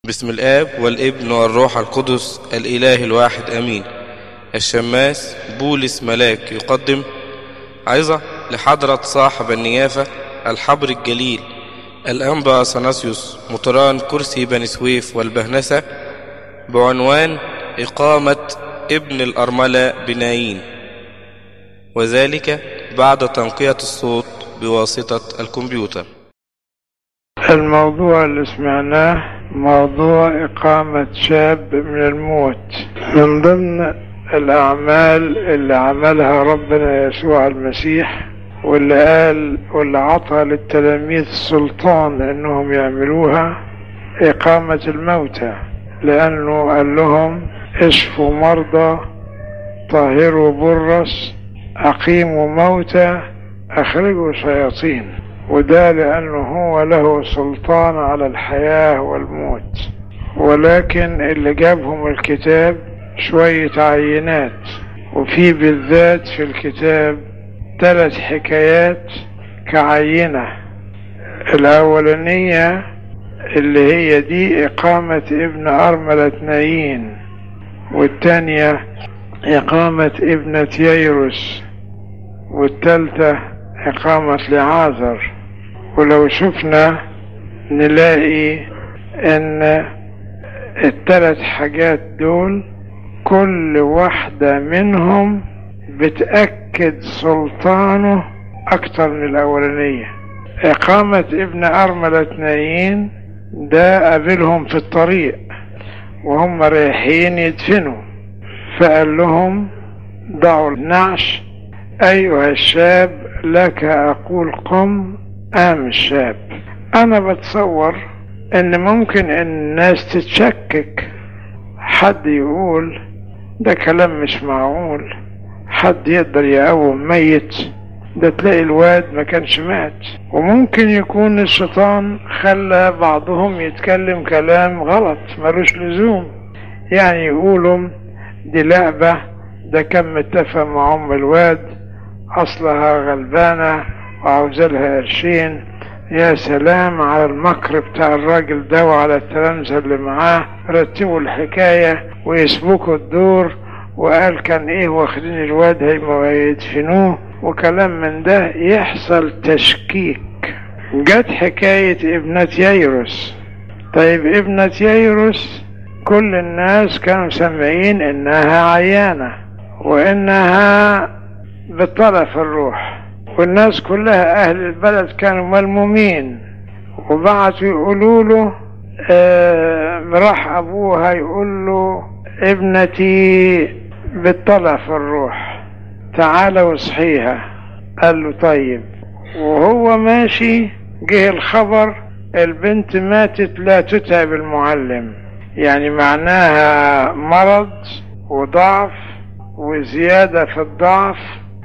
بسم الآب والابن والروح القدس الإله الواحد أمين الشماس بولس ملاك يقدم عظة لحضرة صاحب النيافة الحبر الجليل الأنبا أثناسيوس مطران كرسي بني سويف والبهنسة بعنوان إقامة ابن الأرملة بنايين وذلك بعد تنقية الصوت بواسطة الكمبيوتر الموضوع اللي سمعناه موضوع إقامة شاب من الموت من ضمن الأعمال اللي عملها ربنا يسوع المسيح واللي قال واللي عطى للتلاميذ سلطان انهم يعملوها إقامة الموتى لأنه قال لهم اشفوا مرضى طهروا برص أقيموا موتى أخرجوا شياطين وده لأنه هو له سلطان على الحياة والموت ولكن اللي جابهم الكتاب شوية عينات وفي بالذات في الكتاب ثلاث حكايات كعينة الأولانية اللي هي دي إقامة ابن أرملة نايين والتانية إقامة ابنة ييروس والتالتة إقامة لعازر ولو شفنا نلاقي ان الثلاث حاجات دول كل واحدة منهم بتأكد سلطانه أكتر من الأولانية إقامة ابن أرملة نايين ده قابلهم في الطريق وهم رايحين يدفنوا فقال لهم ضعوا النعش أيها الشاب لك أقول قم قام الشاب أنا بتصور إن ممكن الناس تتشكك حد يقول ده كلام مش معقول حد يقدر يقوم ميت ده تلاقي الواد ما كانش مات وممكن يكون الشيطان خلى بعضهم يتكلم كلام غلط ملوش لزوم يعني يقولوا دي لعبة ده كان متفق مع أم الواد أصلها غلبانة وعاوزالها قرشين يا سلام على المكر بتاع الراجل ده وعلى التلامذة اللي معاه رتبوا الحكاية ويسبكوا الدور وقال كان ايه واخدين الواد هيدفنوه وكلام من ده يحصل تشكيك جت حكاية ابنة ييروس طيب ابنة ييروس كل الناس كانوا سامعين انها عيانة وانها بطرف الروح والناس كلها اهل البلد كانوا ملمومين وبعتوا يقولوا له آه راح ابوها يقول له ابنتي بتطلع في الروح تعال واصحيها قال له طيب وهو ماشي جه الخبر البنت ماتت لا تتعب المعلم يعني معناها مرض وضعف وزيادة في الضعف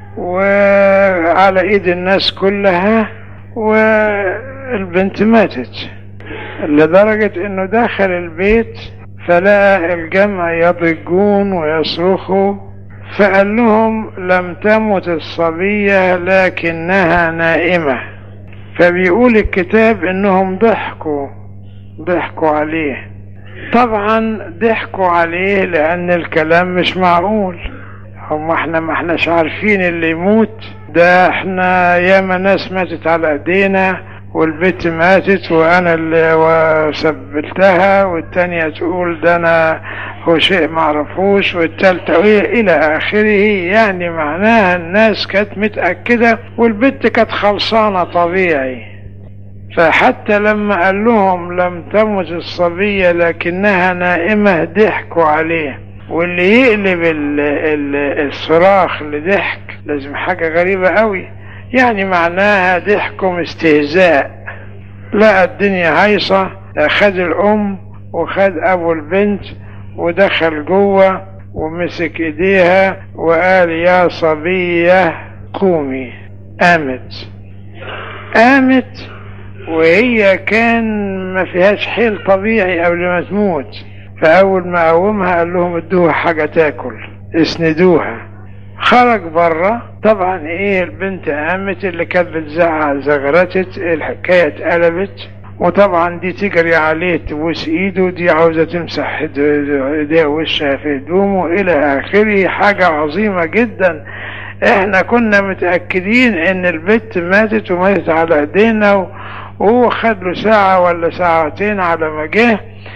وعلى ايد الناس كلها والبنت ماتت لدرجة انه داخل البيت فلقى الجمع يضجون ويصرخوا فقال لهم لم تمت الصبية لكنها نائمة فبيقول الكتاب انهم ضحكوا ضحكوا عليه طبعا ضحكوا عليه لان الكلام مش معقول هم احنا ما احناش عارفين اللي يموت ده احنا ياما ناس ماتت على ايدينا والبنت ماتت وانا اللي سبلتها والتانية تقول ده انا هو شيء معرفوش والتالتة الى اخره يعني معناها الناس كانت متأكدة والبنت كانت خلصانة طبيعي فحتى لما قال لهم لم تمت الصبية لكنها نائمة ضحكوا عليه واللي يقلب ال ال الصراخ لضحك لازم حاجة غريبة قوي يعني معناها ضحكم استهزاء لقى الدنيا هايصة خد الأم وخد أبو البنت ودخل جوه ومسك ايديها وقال يا صبية قومي قامت قامت وهي كان ما فيهاش حيل طبيعي قبل ما تموت فأول ما قومها قال لهم ادوها حاجة تاكل اسندوها خرج بره طبعا ايه البنت قامت اللي كانت بتزعق زغرتت الحكاية اتقلبت وطبعا دي تجري عليه تبوس ايده دي عاوزة تمسح ايديها وشها في هدومه الى اخره حاجة عظيمة جدا احنا كنا متأكدين ان البت ماتت وماتت على ايدينا وهو خد له ساعة ولا ساعتين على ما جه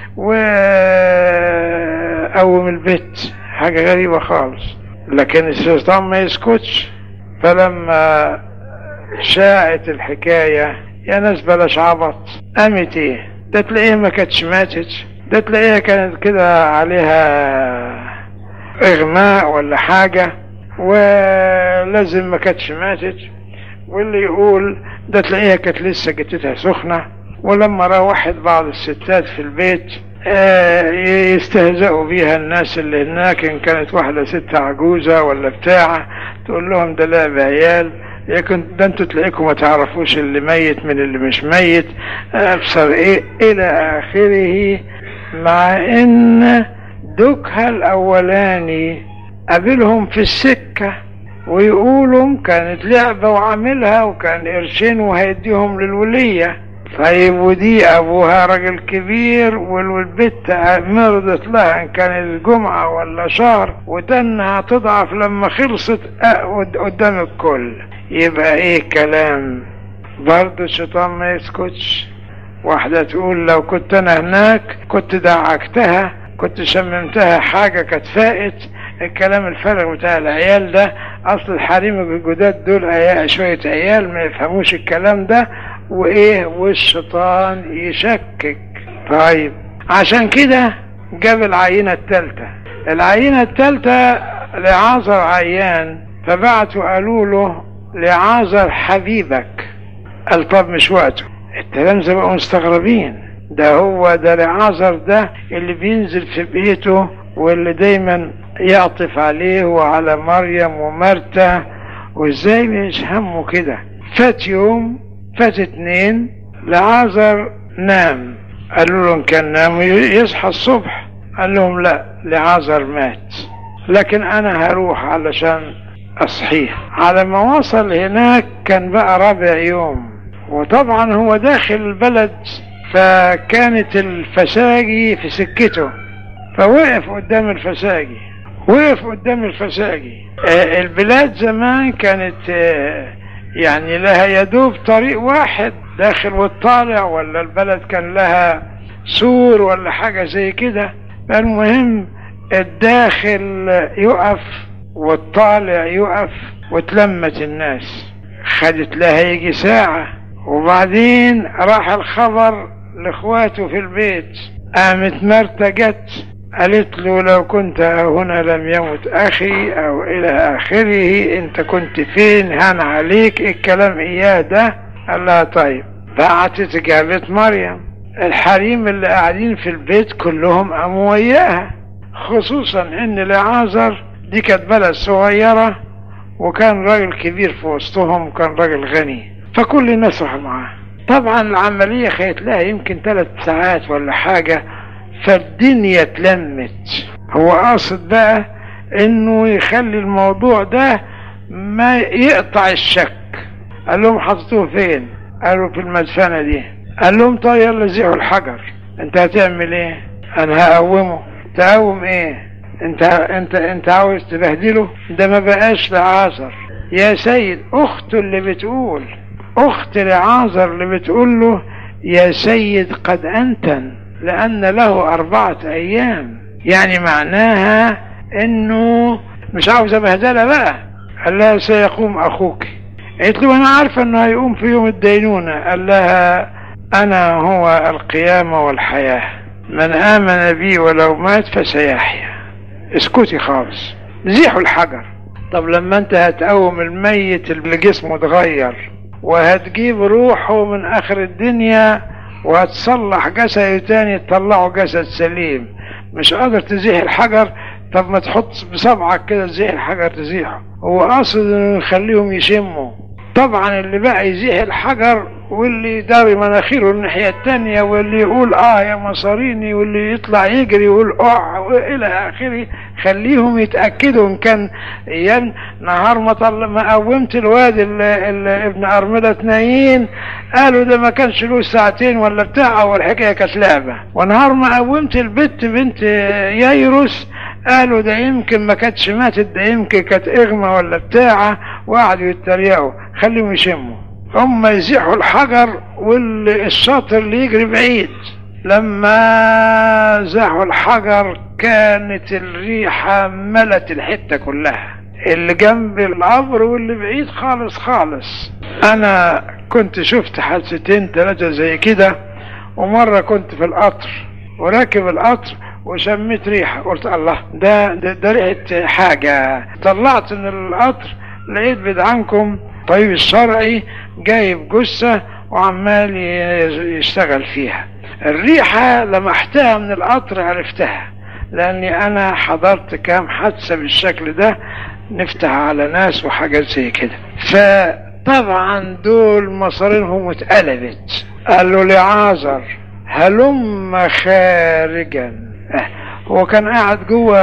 وقوم البت حاجة غريبة خالص لكن الشيطان ما يسكتش فلما شاعت الحكاية يا ناس بلاش عبط قامت ايه ده تلاقيها ما كانتش ماتت ده تلاقيها كانت كده عليها اغماء ولا حاجة ولازم ما كانتش ماتت واللي يقول ده تلاقيها كانت لسه جتتها سخنة ولما روحت بعض الستات في البيت يستهزئوا بيها الناس اللي هناك ان كانت واحدة ست عجوزة ولا بتاع تقول لهم ده لعب عيال يكن ده انتوا تلاقيكم ما تعرفوش اللي ميت من اللي مش ميت ابصر ايه الى اخره مع ان دوكها الاولاني قابلهم في السكة ويقولوا كانت لعبة وعاملها وكان قرشين وهيديهم للولية طيب ودي ابوها راجل كبير والبت مرضت لها ان كان الجمعة ولا شهر وتنها تضعف لما خلصت قدام الكل يبقى ايه كلام برضه الشيطان ما يسكتش واحدة تقول لو كنت انا هناك كنت دعكتها كنت شممتها حاجة كانت فائت الكلام الفارغ بتاع العيال ده اصل الحريم الجداد دول عيال شوية عيال ما يفهموش الكلام ده وايه والشيطان يشكك طيب عشان كده جاب العينة التالتة العينة التالتة لعازر عيان فبعتوا قالوا له لعازر حبيبك قال طب مش وقته التلامذة بقوا مستغربين ده هو ده لعازر ده اللي بينزل في بيته واللي دايما يعطف عليه وعلى مريم ومرتة وازاي مش همه كده فات يوم فات اتنين لعازر نام قالوا لهم كان نام يصحى الصبح قال لهم لا لعازر مات لكن انا هروح علشان اصحيه على ما وصل هناك كان بقى رابع يوم وطبعا هو داخل البلد فكانت الفساجي في سكته فوقف قدام الفساجي وقف قدام الفساجي آه البلاد زمان كانت آه يعني لها يدوب طريق واحد داخل والطالع ولا البلد كان لها سور ولا حاجة زي كده المهم الداخل يقف والطالع يقف وتلمت الناس خدت لها يجي ساعة وبعدين راح الخبر لاخواته في البيت قامت مرتا جت قالت له لو كنت هنا لم يمت اخي او الى اخره انت كنت فين هان عليك الكلام اياه ده قال لها طيب بعتت جابت مريم الحريم اللي قاعدين في البيت كلهم قاموا وياها خصوصا ان لعازر دي كانت بلد صغيرة وكان راجل كبير في وسطهم وكان راجل غني فكل الناس راحوا معاه طبعا العملية خدت لها يمكن ثلاث ساعات ولا حاجة فالدنيا اتلمت هو قاصد بقى انه يخلي الموضوع ده ما يقطع الشك قال لهم حطيتوه فين قالوا في المدفنة دي قال لهم طيب يلا زيحوا الحجر انت هتعمل ايه انا هقومه تقوم ايه انت انت انت عاوز تبهدله ده ما بقاش لعازر يا سيد اخته اللي بتقول اخت لعازر اللي بتقول له يا سيد قد انتن لان له اربعة ايام يعني معناها انه مش عاوز بهدله بقى قال لها سيقوم اخوك قالت له انا عارفه انه هيقوم في يوم الدينونه قال لها انا هو القيامه والحياه من امن بي ولو مات فسيحيا اسكتي خالص زيحوا الحجر طب لما انت هتقوم الميت اللي جسمه اتغير وهتجيب روحه من اخر الدنيا وهتصلح جسده تاني تطلعه جسد سليم مش قادر تزيح الحجر طب ما تحط بصبعك كده تزيح الحجر تزيحه هو قاصد انه يخليهم يشموا طبعا اللي بقى يزيح الحجر واللي داري مناخيره الناحية التانية واللي يقول اه يا مصاريني واللي يطلع يجري يقول اه والى اخره خليهم يتأكدوا ان كان ين نهار ما طل ما قومت الواد ال- ال- ابن ارملة نايين قالوا ده ما كانش له ساعتين ولا بتاع اول حكاية كانت لعبة ونهار ما قومت البت بنت ييروس قالوا ده يمكن ما كانتش ماتت ده يمكن كانت اغمى ولا بتاعة وقعدوا يتريقوا خليهم يشموا هم يزيحوا الحجر والشاطر اللي يجري بعيد لما زاحوا الحجر كانت الريحة ملت الحتة كلها اللي جنب القبر واللي بعيد خالص خالص انا كنت شفت حادثتين ثلاثة زي كده ومرة كنت في القطر وراكب القطر وشميت ريحة قلت الله ده ده, ده ريحة حاجة طلعت من القطر لقيت بدعانكم طبيب الشرعي جايب جثة وعمال ي- يشتغل فيها الريحة لمحتها من القطر عرفتها لأني أنا حضرت كام حادثة بالشكل ده نفتح على ناس وحاجات زي كده فطبعا دول مصارينهم اتقلبت قالوا لعازر هلم خارجا اه، هو كان قاعد جوه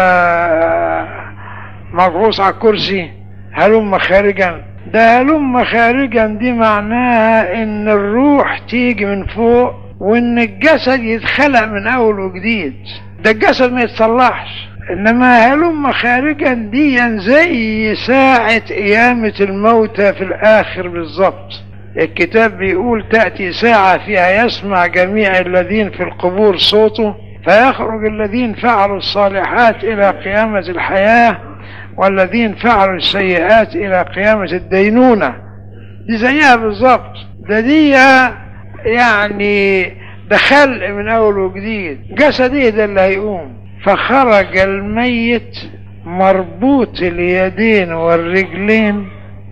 مغروس على الكرسي هلم خارجا ده هلم خارجا دي معناها ان الروح تيجي من فوق وان الجسد يتخلق من اول وجديد ده الجسد ما يتصلحش انما هلم خارجا دي زي ساعة قيامة الموتى في الاخر بالظبط الكتاب بيقول تأتي ساعة فيها يسمع جميع الذين في القبور صوته فيخرج الذين فعلوا الصالحات إلى قيامة الحياة والذين فعلوا السيئات إلى قيامة الدينونة دي زيها بالظبط ده دي يعني ده خلق من أول وجديد جسد إيه ده اللي هيقوم فخرج الميت مربوط اليدين والرجلين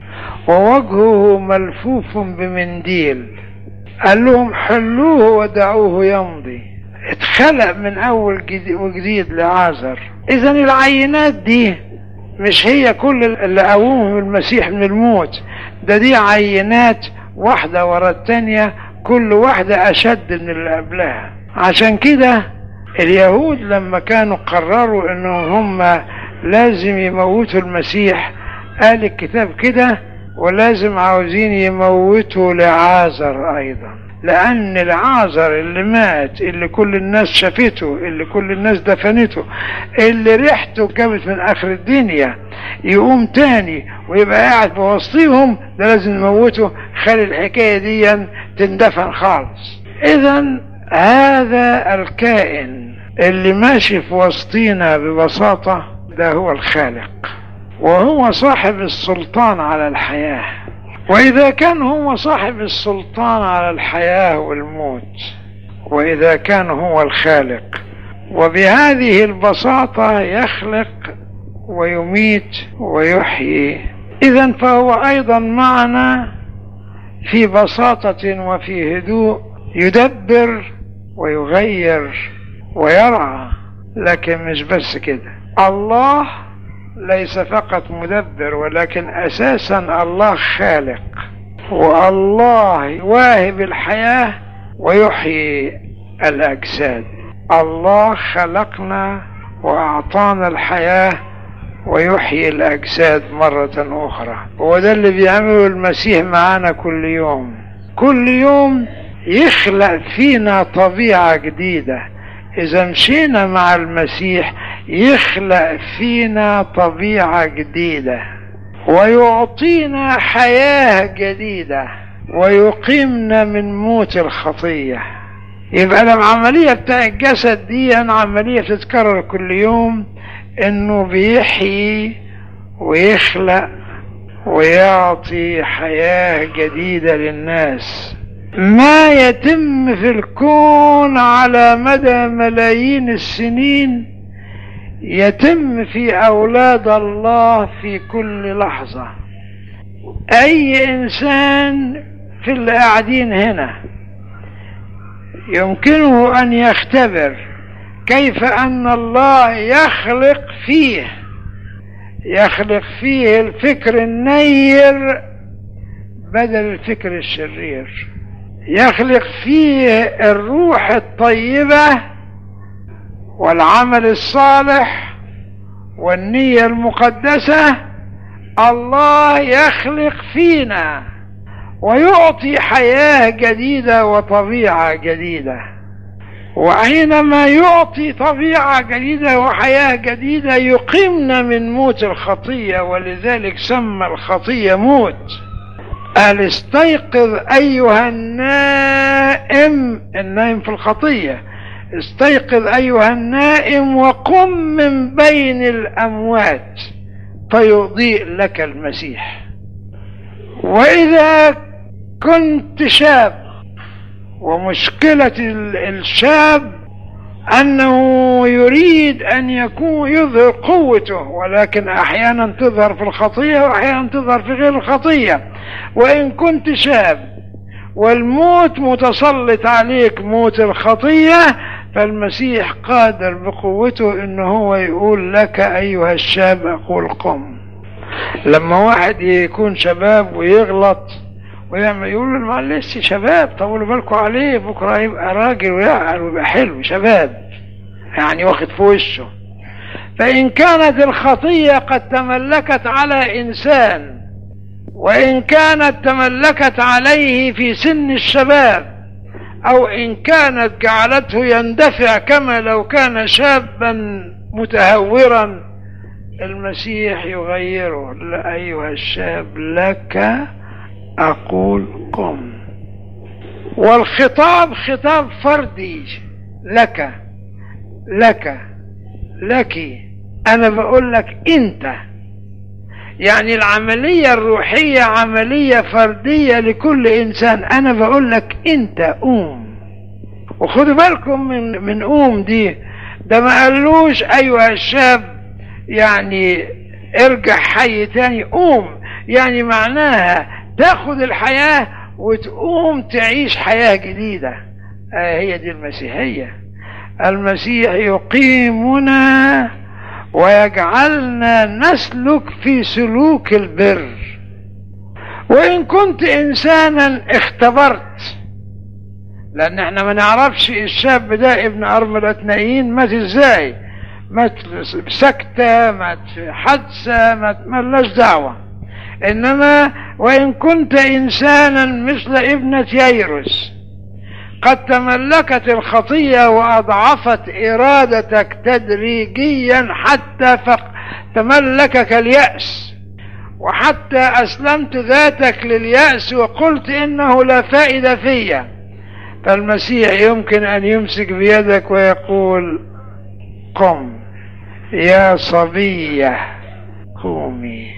ووجهه ملفوف بمنديل قال لهم حلوه ودعوه يمضي اتخلق من اول جديد وجديد لعازر اذا العينات دي مش هي كل اللي قومهم المسيح من الموت ده دي عينات واحدة ورا التانية كل واحدة أشد من اللي قبلها عشان كده اليهود لما كانوا قرروا انهم هم لازم يموتوا المسيح قال الكتاب كده ولازم عاوزين يموتوا لعازر ايضا لان العازر اللي مات اللي كل الناس شافته اللي كل الناس دفنته اللي ريحته جابت من اخر الدنيا يقوم تاني ويبقى قاعد بوسطيهم ده لازم نموته خلي الحكايه دي تندفن خالص اذا هذا الكائن اللي ماشي في وسطينا ببساطه ده هو الخالق وهو صاحب السلطان على الحياة وإذا كان هو صاحب السلطان على الحياة والموت وإذا كان هو الخالق وبهذه البساطة يخلق ويميت ويحيي إذا فهو أيضا معنا في بساطة وفي هدوء يدبر ويغير ويرعى لكن مش بس كده الله ليس فقط مدبر ولكن اساسا الله خالق والله واهب الحياه ويحيي الاجساد الله خلقنا واعطانا الحياه ويحيي الاجساد مره اخرى هو ده اللي بيعمله المسيح معانا كل يوم كل يوم يخلق فينا طبيعه جديده إذا مشينا مع المسيح يخلق فينا طبيعة جديدة ويعطينا حياة جديدة ويقيمنا من موت الخطية يبقى العملية بتاع الجسد دي أنا عملية بتتكرر كل يوم إنه بيحيي ويخلق ويعطي حياة جديدة للناس ما يتم في الكون على مدى ملايين السنين يتم في اولاد الله في كل لحظه اي انسان في اللي قاعدين هنا يمكنه ان يختبر كيف ان الله يخلق فيه يخلق فيه الفكر النير بدل الفكر الشرير يخلق فيه الروح الطيبة والعمل الصالح والنية المقدسة الله يخلق فينا ويعطي حياة جديدة وطبيعة جديدة وحينما يعطي طبيعة جديدة وحياة جديدة يقيمنا من موت الخطية ولذلك سمى الخطية موت قال استيقظ أيها النائم النائم في الخطية استيقظ أيها النائم وقم من بين الأموات فيضيء لك المسيح وإذا كنت شاب ومشكلة الشاب أنه يريد أن يكون يظهر قوته ولكن أحيانا تظهر في الخطية وأحيانا تظهر في غير الخطية وإن كنت شاب والموت متسلط عليك موت الخطية فالمسيح قادر بقوته انه هو يقول لك ايها الشاب اقول قم لما واحد يكون شباب ويغلط ويعمل يقول له معلش شباب طولوا بالكم عليه بكره يبقى راجل ويعقل ويبقى حلو شباب يعني واخد في وشه فإن كانت الخطية قد تملكت على إنسان وإن كانت تملكت عليه في سن الشباب أو إن كانت جعلته يندفع كما لو كان شابا متهورا المسيح يغيره أيها الشاب لك أقول قم والخطاب خطاب فردي لك لك لك أنا بقول لك أنت يعني العملية الروحية عملية فردية لكل إنسان أنا بقول لك أنت قوم وخدوا بالكم من من قوم دي ده ما قالوش أيها الشاب يعني ارجع حي تاني قوم يعني معناها تاخد الحياة وتقوم تعيش حياة جديدة آه هي دي المسيحية المسيح يقيمنا ويجعلنا نسلك في سلوك البر وإن كنت إنسانا اختبرت لأن احنا ما نعرفش الشاب ده ابن أرملة نايين مات ازاي مات سكتة مات حادثة مات ملناش دعوة إنما وإن كنت إنسانا مثل ابنة ييروس قد تملكت الخطية وأضعفت إرادتك تدريجيا حتى تملكك اليأس وحتى أسلمت ذاتك لليأس وقلت إنه لا فائدة فيا فالمسيح يمكن أن يمسك بيدك ويقول قم يا صبية قومي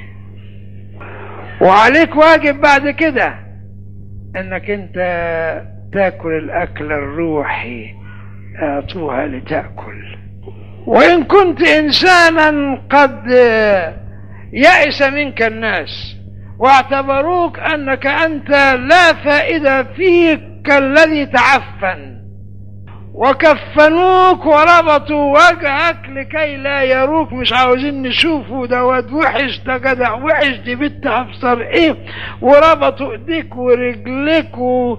وعليك واجب بعد كده انك انت تاكل الاكل الروحي اعطوها لتاكل وان كنت انسانا قد يأس منك الناس واعتبروك انك انت لا فائده فيك كالذي تعفن وكفنوك وربطوا وجهك لكي لا يروك مش عاوزين نشوفه ده واد وحش ده جدع وحش دي بنت افسر ايه وربطوا ايديك ورجليك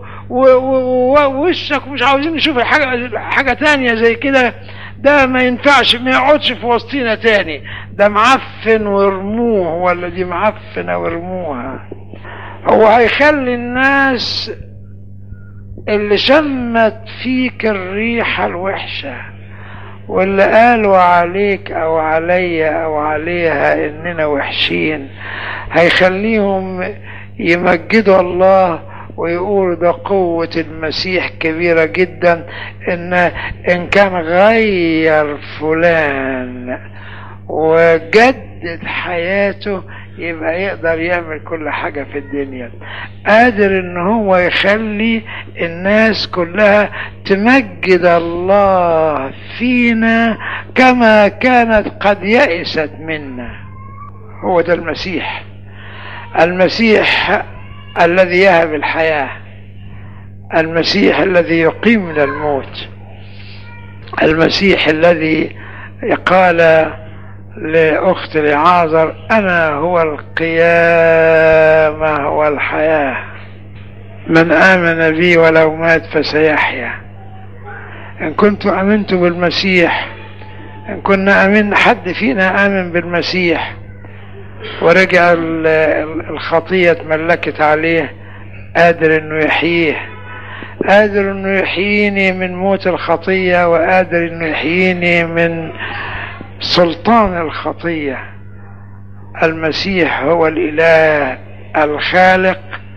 ووشك مش عاوزين نشوف حاجه حاجه تانية زي كده ده ما ينفعش ما يقعدش في وسطينا تاني ده معفن وارموه ولا دي معفنه وارموها هو هيخلي الناس اللي شمت فيك الريحة الوحشة واللي قالوا عليك او عليا او عليها اننا وحشين هيخليهم يمجدوا الله ويقولوا ده قوة المسيح كبيرة جدا ان ان كان غير فلان وجدد حياته يبقى يقدر يعمل كل حاجة في الدنيا قادر ان هو يخلي الناس كلها تمجد الله فينا كما كانت قد يئست منا هو ده المسيح المسيح الذي يهب الحياة المسيح الذي يقيم من الموت المسيح الذي قال لأخت لعازر أنا هو القيامة والحياة من آمن بي ولو مات فسيحيا إن كنت آمنت بالمسيح إن كنا آمن حد فينا آمن بالمسيح ورجع الخطية اتملكت عليه قادر إنه يحييه قادر إنه يحييني من موت الخطية وقادر إنه يحييني من سلطان الخطية المسيح هو الإله الخالق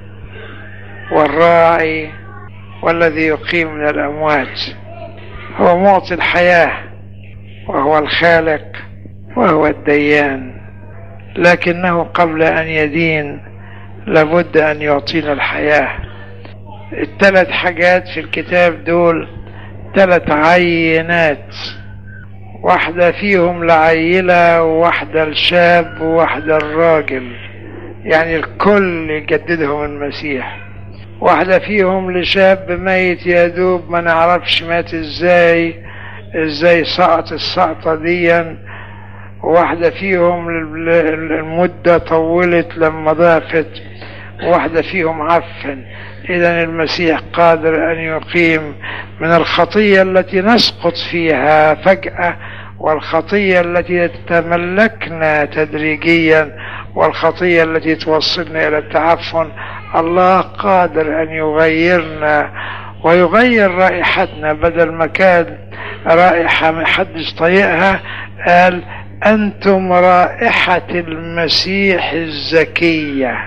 والراعي والذي يقيم من الأموات هو معطي الحياة وهو الخالق وهو الديان لكنه قبل أن يدين لابد أن يعطينا الحياة الثلاث حاجات في الكتاب دول ثلاث عينات واحدة فيهم لعيلة وواحدة لشاب وواحدة لراجل يعني الكل يجددهم المسيح واحدة فيهم لشاب ميت يا دوب ما نعرفش مات ازاي ازاي سقط السقطة ديا واحدة فيهم المدة طولت لما ضعفت واحدة فيهم عفن إذا المسيح قادر أن يقيم من الخطية التي نسقط فيها فجأة والخطية التي تملكنا تدريجيا والخطية التي توصلنا إلى التعفن الله قادر أن يغيرنا ويغير رائحتنا بدل ما كان رائحة محدش طايقها قال أنتم رائحة المسيح الزكية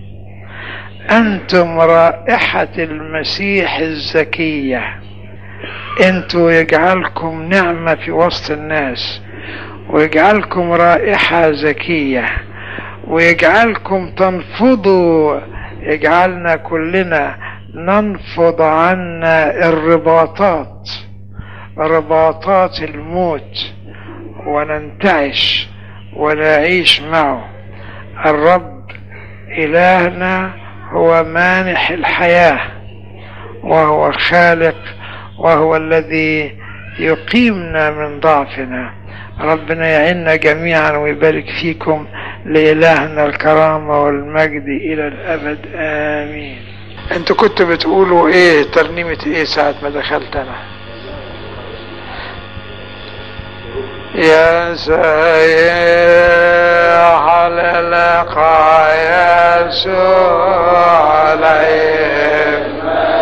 أنتم رائحة المسيح الزكية أنتوا يجعلكم نعمة في وسط الناس ويجعلكم رائحة زكية ويجعلكم تنفضوا يجعلنا كلنا ننفض عنا الرباطات رباطات الموت وننتعش ونعيش معه الرب إلهنا هو مانح الحياة وهو خالق وهو الذي يقيمنا من ضعفنا ربنا يعيننا جميعا ويبارك فيكم لإلهنا الكرامة والمجد إلى الأبد آمين انتوا كنتوا بتقولوا ايه ترنيمة ايه ساعة ما دخلت انا يا سيح للقى يسوع عليك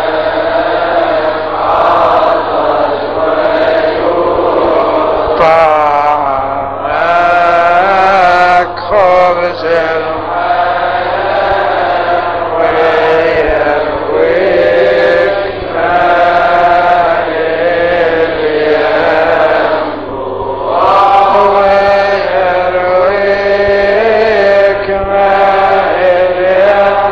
طعمك خبز ويرويك ما إليك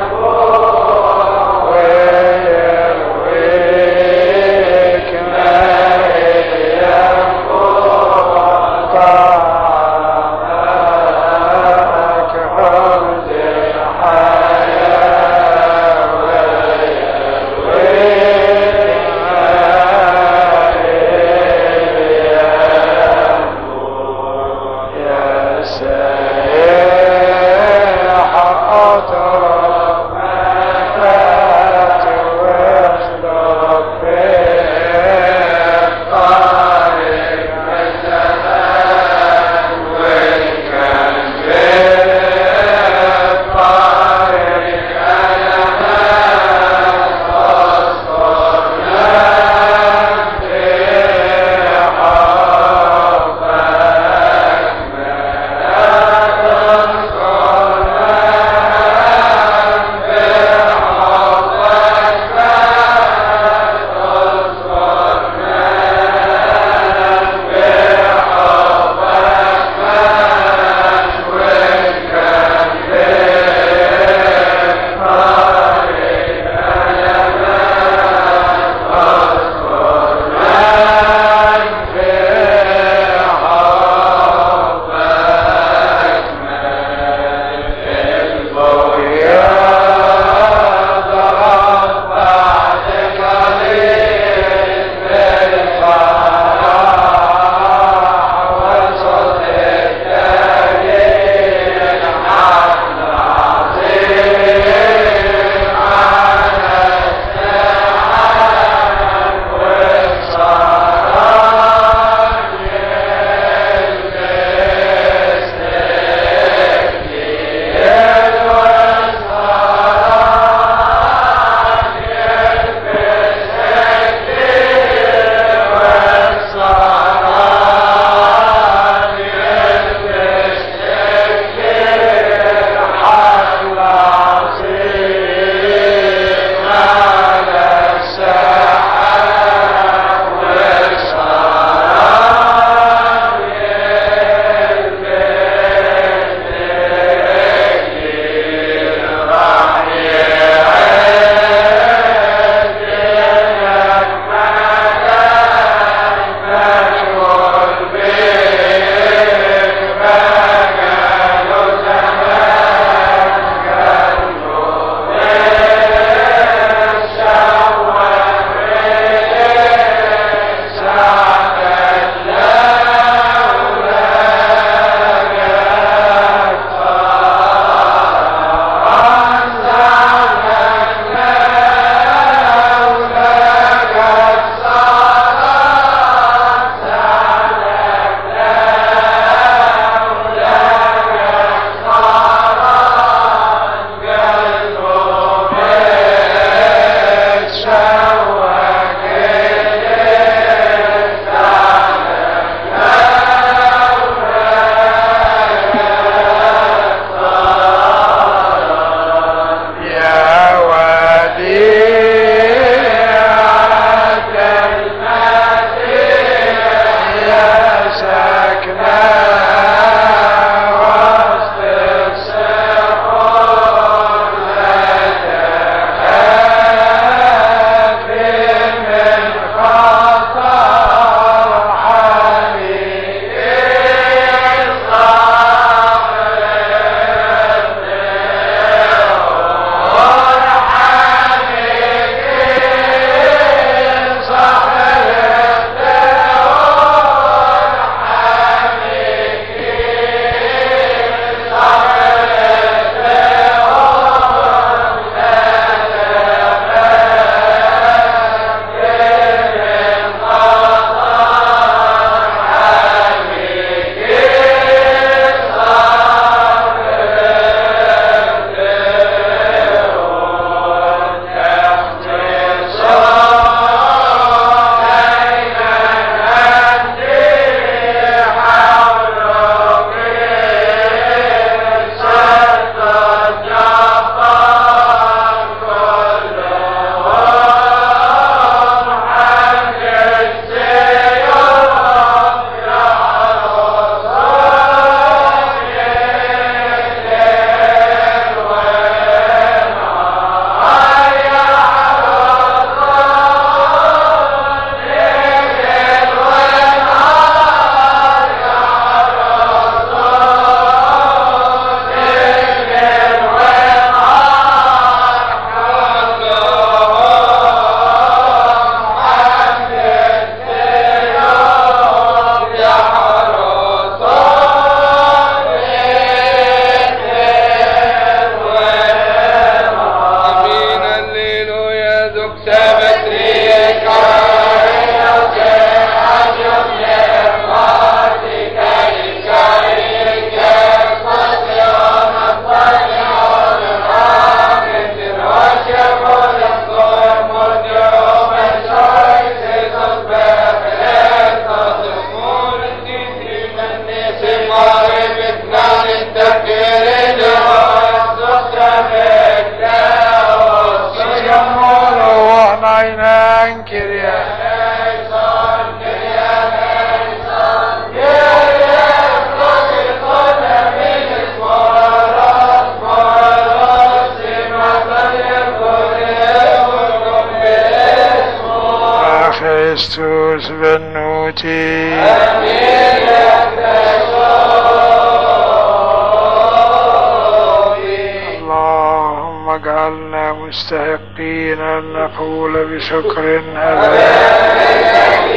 اللهم اجعلنا مستحقين أن نقول بشكر أبدا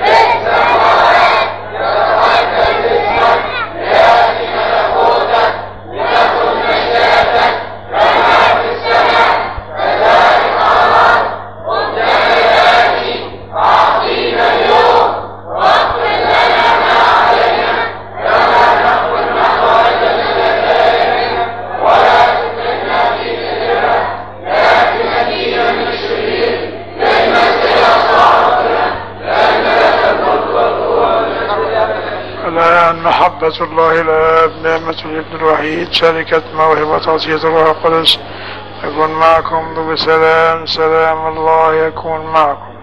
الآن محبة الله الآب نعمة الابن الوحيد شركة موهبة عطية الروح القدس يكون معكم بسلام سلام الله يكون معكم